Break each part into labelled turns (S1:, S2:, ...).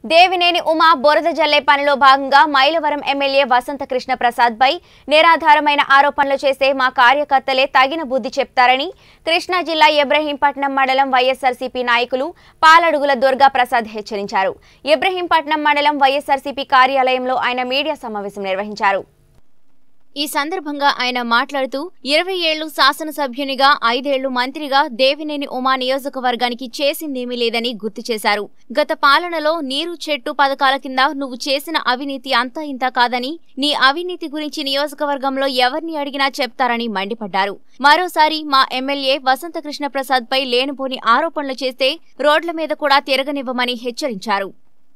S1: దేవినేని ఉమా బురద జల్లే పనిలో భాగంగా మైలవరం ఎమ్మెల్యే వసంత కృష్ణ ప్రసాద్ పై నిరాధారమైన ఆరోపణలు చేసే మా కార్యకర్తలే తగిన బుద్ధి చెప్తారని కృష్ణా జిల్లా ఇబ్రహీంపట్నం మండలం వైఎస్ఆర్సీపీ నాయకులు పాలడుగుల దుర్గా ప్రసాద్ హెచ్చరించారు ఇబ్రహీంపట్నం మండలం వైఎస్ఆర్సీపీ కార్యాలయంలో ఆయన మీడియా సమావేశం నిర్వహించారు ఈ సందర్భంగా ఆయన మాట్లాడుతూ ఇరవై ఏళ్లు శాసనసభ్యునిగా ఐదేళ్లు మంత్రిగా దేవినేని ఉమా నియోజకవర్గానికి చేసిందేమీ లేదని గుర్తు చేశారు గత పాలనలో నీరు చెట్టు పథకాల కింద నువ్వు చేసిన అవినీతి అంతా ఇంత కాదని నీ అవినీతి గురించి నియోజకవర్గంలో ఎవరిని అడిగినా చెప్తారని మండిపడ్డారు మరోసారి మా ఎమ్మెల్యే వసంత కృష్ణ ప్రసాద్ పై లేనిపోని ఆరోపణలు చేస్తే రోడ్ల మీద కూడా తిరగనివ్వమని హెచ్చరించారు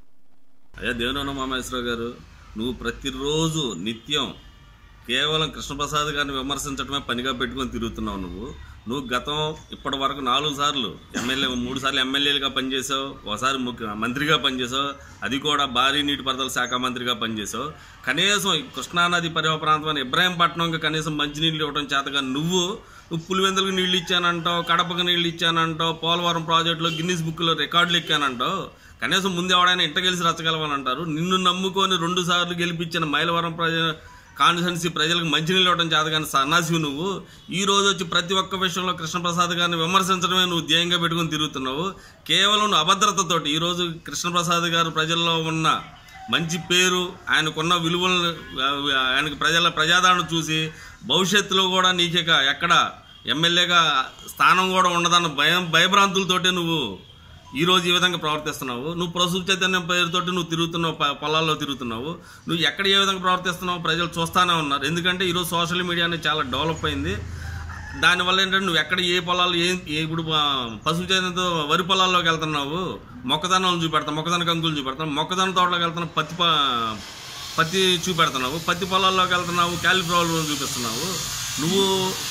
S2: అయ్యా దేవనన్న మామేశ్వరరావు గారు నువ్వు ప్రతిరోజు నిత్యం కేవలం కృష్ణప్రసాద్ గారిని విమర్శించడమే పనిగా పెట్టుకొని తిరుగుతున్నావు నువ్వు నువ్వు గతం ఇప్పటి వరకు నాలుగు సార్లు ఎమ్మెల్యే మూడు సార్లు ఎమ్మెల్యేలుగా పనిచేసావు ఒకసారి ముఖ్య మంత్రిగా పనిచేసావు అది కూడా భారీ నీటిపారుదల శాఖ మంత్రిగా పనిచేసావు కనీసం ఈ కృష్ణానది పరివ ప్రాంతమైన ఇబ్రాహీంపట్నంకి కనీసం మంచినీళ్ళు ఇవ్వడం చేతగా నువ్వు నువ్వు పులివెందులకు నీళ్ళు ఇచ్చానంటావు కడపకు నీళ్ళు ఇచ్చానంటావు పోలవరం ప్రాజెక్టులో గిన్నిస్ బుక్లో రికార్డులు ఎక్కానంటావు కనీసం ముందు ఎవడైనా ఇంట గెలిచి రచ్చగలవని అంటారు నిన్ను నమ్ముకొని రెండు సార్లు గెలిపించిన మైలవరం ప్రజ కాన్స్టిట్యున్సీ ప్రజలకు మంచినీళ్ళు ఇవ్వడం చేతగాని సన్నాసివి నువ్వు ఈ రోజు వచ్చి ప్రతి ఒక్క విషయంలో కృష్ణప్రసాద్ గారిని విమర్శించడమే నువ్వు ధ్యేయంగా పెట్టుకుని తిరుగుతున్నావు కేవలం నువ్వు అభద్రతతోటి ఈరోజు కృష్ణప్రసాద్ గారు ప్రజల్లో ఉన్న మంచి పేరు ఆయనకున్న విలువలను ఆయనకు ప్రజల ప్రజాదరణ చూసి భవిష్యత్తులో కూడా నీకిక ఎక్కడ ఎమ్మెల్యేగా స్థానం కూడా ఉండదన్న భయం భయభ్రాంతులతోటే నువ్వు ఈ రోజు ఈ విధంగా ప్రవర్తిస్తున్నావు నువ్వు ప్రసూతి చైతన్యం పేరుతోటి నువ్వు తిరుగుతున్నావు ప- పొలాల్లో తిరుగుతున్నావు నువ్వు ఎక్కడ ఏ విధంగా ప్రవర్తిస్తున్నావు ప్రజలు చూస్తానే ఉన్నారు ఎందుకంటే ఈరోజు సోషల్ మీడియా అనేది చాలా డెవలప్ అయింది దానివల్ల ఏంటంటే నువ్వు ఎక్కడ ఏ పొలాలు ఏ ఏ ఇప్పుడు ఆ, పశువు చైతన్యంతో వరి పొలాల్లోకి వెళ్తున్నావు మొక్కదనం చూపెడతావు మొక్కదన కంకులు చూపెడతావు మొక్కదన తోటలోకి వెళ్తున్నావు పత్తి ప- పత్తి చూపెడుతున్నావు పత్తి పొలాల్లోకి వెళ్తున్నావు క్యాలిఫ్లవర్ చూపిస్తున్నావు నువ్వు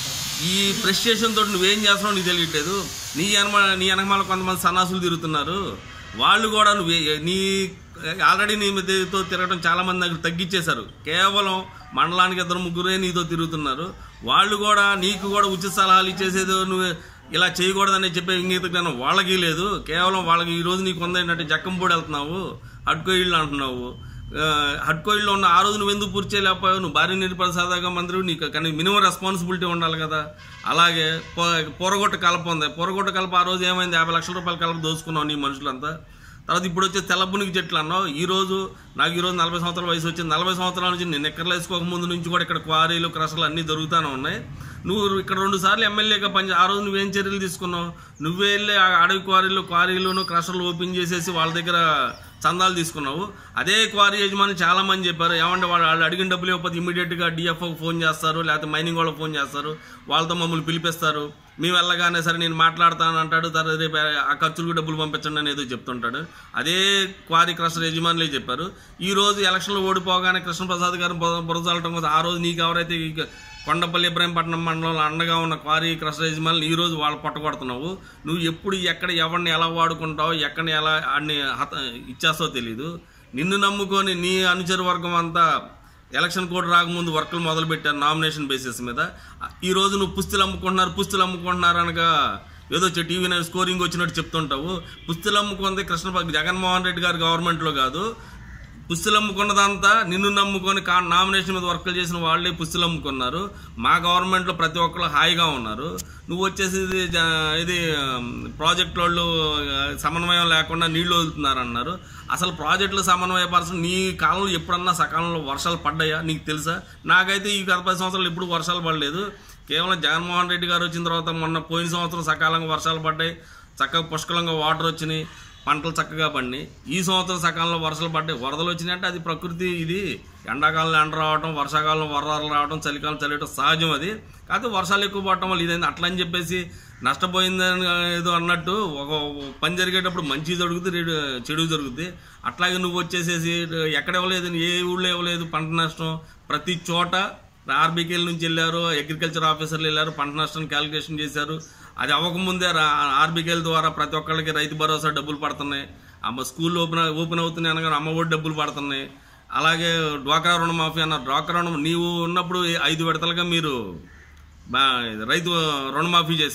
S2: ఈ ప్రెస్టేషన్ తోటి నువ్వేం చేస్తున్నావు నీకు తెలియట్లేదు నీ వెనమ నీ వెనకమాల కొంతమంది సన్నాసులు తిరుగుతున్నారు వాళ్ళు కూడా నువ్వు ఏ- నీ ఆల్రెడీ నీ మీదతో తిరగడం చాలా మంది దగ్గర తగ్గించేశారు కేవలం మండలానికి ఇద్దరు ముగ్గురే నీతో తిరుగుతున్నారు వాళ్ళు కూడా నీకు కూడా ఉచిత సలహాలు ఇచ్చేసేది నువ్వు ఇలా చేయకూడదని చెప్పే ఇంగిత జ్ఞానం వాళ్ళకి లేదు కేవలం వాళ్ళకి ఈ రోజు నీకు ఉంది ఏంటంటే జక్కంపూడి వెళ్తున్నావు అడ్కో ఇళ్ళు అంటున్నావు ఆ, హడ్కోయిల్లో ఉన్న ఆ రోజు నువ్వు ఎందుకు పూర్తి చేయలేకపోయావు నువ్వు భార్య నిరుపరసాదాగా మంత్రి నీకు కానీ మినిమం రెస్పాన్సిబిలిటీ ఉండాలి కదా అలాగే పో- పొరగొట్ట కలప ఉంది పొరగొట్ట కలప ఆ రోజు ఏమైంది యాభై లక్షల రూపాయల కలప దోచుకున్నావు నీ మనుషులంతా తర్వాత ఇప్పుడు వచ్చే తెల్లబునికి చెట్లు అన్నావు ఈ రోజు నాకు ఈ రోజు నలభై సంవత్సరాల వయసు వచ్చింది నలభై సంవత్సరాల నుంచి నేను ఎక్కర్లు వేసుకోక ముందు నుంచి కూడా ఇక్కడ క్వారీలు క్రషలు అన్నీ దొరుకుతానే ఉన్నాయి నువ్వు ఇక్కడ రెండు సార్లు ఎమ్మెల్యేగా పని ఆ రోజు నువ్వేం చర్యలు తీసుకున్నావు నువ్వే వెళ్ళి ఆ అడవి క్వారీలు క్వారీలను క్రషర్లు ఓపెన్ చేసేసి వాళ్ళ దగ్గర చందాలు తీసుకున్నావు అదే క్వారీ యజమాని చాలా మంది చెప్పారు ఏమంటే వాళ్ళు వాళ్ళు అడిగిన డబ్బులు ఇవ్వకపోతే ఇమీడియట్గా డిఎఫ్ఓకి ఫోన్ చేస్తారు లేకపోతే మైనింగ్ వాళ్ళకి ఫోన్ చేస్తారు వాళ్ళతో మమ్మల్ని పిలిపిస్తారు మేము వెళ్ళగానే సరే నేను మాట్లాడతాను అంటాడు తర్వాత రేపు ఆ ఖర్చులకు డబ్బులు పంపించండి అని ఏదో చెప్తుంటాడు అదే క్వారీ క్రషర్ యజమానులే చెప్పారు ఈ రోజు ఎలక్షన్లో ఓడిపోగానే కృష్ణప్రసాద్ గారు బుర- బురజాలటం కోసం ఆ రోజు నీకు ఎవరైతే ఈ కొండపల్లి ఇబ్రాహీంపట్నం మండలంలో అండగా ఉన్న క్వారీ క్రషర్ యజమానులు ఈ రోజు వాళ్ళు పట్టగొడుతున్నావు నువ్వు ఎప్పుడు ఎక్కడ ఎవరిని ఎలా వాడుకుంటావు ఎక్కడిని ఎలా అన్ని హత ఇచ్చేస్తావో తెలీదు నిన్ను నమ్ముకొని నీ అనుచర వర్గం అంతా ఎలక్షన్ కోడ్ రాకముందు వర్కులు మొదలు పెట్టారు నామినేషన్ బేసిస్ మీద ఈ రోజు నువ్వు పుస్తులు అమ్ముకుంటున్నారు పుస్తులు అమ్ముకుంటున్నారు అనగా ఏదో వచ్చే టీవీ నైన్ స్కోరింగ్ వచ్చినట్టు చెప్తుంటావు పుస్తులు అమ్ముకుంది కృష్ణ జగన్మోహన్ రెడ్డి గారి గవర్నమెంట్లో కాదు పుస్తులు అమ్ముకున్నదంతా నిన్ను నమ్ముకొని కా నామినేషన్ మీద వర్కులు చేసిన వాళ్ళే పుస్తులు అమ్ముకున్నారు మా గవర్నమెంట్లో ప్రతి ఒక్కరు హాయిగా ఉన్నారు నువ్వు వచ్చేసి ఇది జ- ఇది ఆమ్, ప్రాజెక్ట్ వాళ్ళు ఆ, సమన్వయం లేకుండా నీళ్లు వదులుతున్నారు అన్నారు అసలు ప్రాజెక్టులు సమన్వయపరచడం నీ కాలంలో ఎప్పుడన్నా సకాలంలో వర్షాలు పడ్డాయా నీకు తెలుసా నాకైతే ఈ గత పది సంవత్సరాలు ఎప్పుడు వర్షాలు పడలేదు కేవలం జగన్మోహన్ రెడ్డి గారు వచ్చిన తర్వాత మొన్న పోయిన సంవత్సరం సకాలంగా వర్షాలు పడ్డాయి చక్కగా పుష్కలంగా వాటర్ వచ్చినాయి పంటలు చక్కగా పండినాయి ఈ సంవత్సరం సకాలంలో వర్షాలు పడ్డాయి వరదలు వచ్చినాయంటే అది ప్రకృతి ఇది ఎండాకాలంలో ఎండ రావడం వర్షాకాలంలో వరదలు రావడం చలికాలం చలియటం సహజం అది కాకపోతే వర్షాలు ఎక్కువ పడటం వల్ల ఇదైంది అట్లా అని చెప్పేసి నష్టపోయిందని ఏదో అన్నట్టు ఒక పని జరిగేటప్పుడు మంచి జరుగుతుంది రెడు- చెడు జరుగుతుంది అట్లాగే నువ్వు వచ్చేసేసి ఎక్కడ ఇవ్వలేదు ఏ ఊళ్ళో ఇవ్వలేదు పంట నష్టం ప్రతి చోట ఆర్బీకేల నుంచి వెళ్ళారు అగ్రికల్చర్ ఆఫీసర్లు వెళ్ళారు పంట నష్టాన్ని క్యాలిక్యులేషన్ చేశారు అది అవ్వకముందే ఆర్బీకేల ద్వారా ప్రతి ఒక్కళ్ళకి రైతు భరోసా డబ్బులు పడుతున్నాయి అమ్మ స్కూల్ ఓపెన్ ఓపెన్ అవుతున్నాయి అనగా అమ్మ ఒడి డబ్బులు పడుతున్నాయి అలాగే డ్వాక్రా రుణమాఫీ అన్న డ్వాక్రా రుణం నీవు ఉన్నప్పుడు ఐదు విడతలుగా మీరు బా- రైతు రుణమాఫీ చేశారు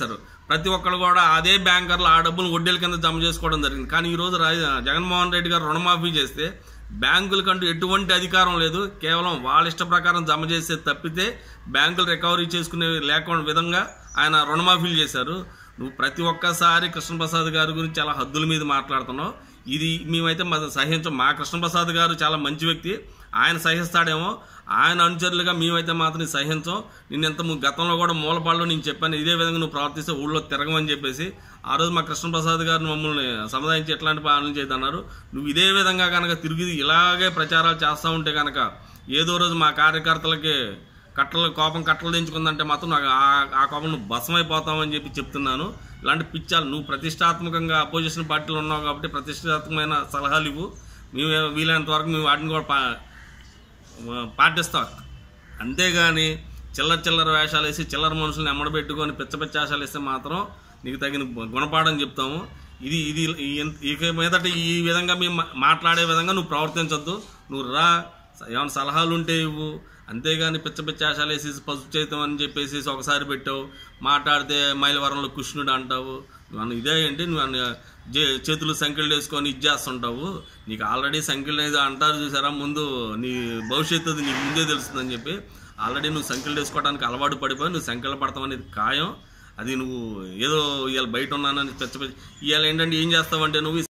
S2: ప్రతి ఒక్కరు కూడా అదే బ్యాంకర్లు ఆ డబ్బులు వడ్డీల కింద జమ చేసుకోవడం జరిగింది కానీ ఈరోజు రా జగన్మోహన్ రెడ్డి గారు రుణమాఫీ చేస్తే బ్యాంకులకంటూ ఎటువంటి అధికారం లేదు కేవలం వాళ్ళ ఇష్ట ప్రకారం జమ చేసే తప్పితే బ్యాంకులు రికవరీ చేసుకునే లేకుండా విధంగా ఆయన రుణమాఫీలు చేశారు నువ్వు ప్రతి ఒక్కసారి కృష్ణప్రసాద్ గారి గురించి చాలా హద్దుల మీద మాట్లాడుతున్నావు ఇది మేమైతే మా సహించం మా కృష్ణప్రసాద్ గారు చాలా మంచి వ్యక్తి ఆయన సహిస్తాడేమో ఆయన అనుచరులుగా మేమైతే మాత్రం సహించం నేను ఇంత ము- గతంలో కూడా మూలపాళ్ళు నేను చెప్పాను ఇదే విధంగా నువ్వు ప్రవర్తిస్తే ఊళ్ళో తిరగమని చెప్పేసి ఆ రోజు మా కృష్ణప్రసాద్ గారు మమ్మల్ని సముదాయించి ఎట్లాంటి పాలన చేయదన్నారు నువ్వు ఇదే విధంగా కనుక తిరిగి ఇలాగే ప్రచారాలు చేస్తూ ఉంటే కనుక ఏదో రోజు మా కార్యకర్తలకి కట్టలు కోపం కట్టలు దించుకుందంటే మాత్రం నాకు ఆ- ఆ కోపం నువ్వు భస్మైపోతామని చెప్పి చెప్తున్నాను ఇలాంటి పిచ్చాలు నువ్వు ప్రతిష్టాత్మకంగా అపోజిషన్ పార్టీలో ఉన్నావు కాబట్టి ప్రతిష్టాత్మకమైన సలహాలు ఇవ్వు మేము వీలైనంత వరకు మేము వాటిని కూడా పా పాటిస్తాం అంతేగాని చిల్లర చిల్లర వేషాలు వేసి చిల్లర మనుషుల్ని ఎమ్మడబెట్టుకొని పిచ్చ పిచ్చ వేషాలు వేస్తే మాత్రం నీకు తగిన గుణపాఠం చెప్తాము ఇది ఇది ఈ- ఇక మీదట ఈ విధంగా మేము మా- మాట్లాడే విధంగా నువ్వు ప్రవర్తించొద్దు నువ్వు రా ఏమైనా సలహాలు ఉంటే ఇవ్వు అంతేగాని పిచ్చ పిచ్చ వేషాలు వేసి పసుపు చేతం అని చెప్పేసి ఒకసారి పెట్టావు మాట్లాడితే మైలవరంలో కృష్ణుడు అంటావు నువ్వు ఇదే ఏంటి నువ్వు అన్న జే- చేతులు సంఖ్యలు వేసుకొని ఇది చేస్తుంటావు నీకు ఆల్రెడీ సంఖ్యలు ఏదో అంటారు చూసారా ముందు నీ భవిష్యత్తు అది నీకు ముందే తెలుస్తుందని చెప్పి ఆల్రెడీ నువ్వు సంఖ్యలు వేసుకోవడానికి అలవాటు పడిపోయి నువ్వు సంఖ్యలు పడతావు అనేది ఖాయం అది నువ్వు ఏదో ఇవాళ బయట ఉన్నానని పెచ్చ పెచ్చ ఇవాళ ఏంటంటే ఏం చేస్తావంటే నువ్వు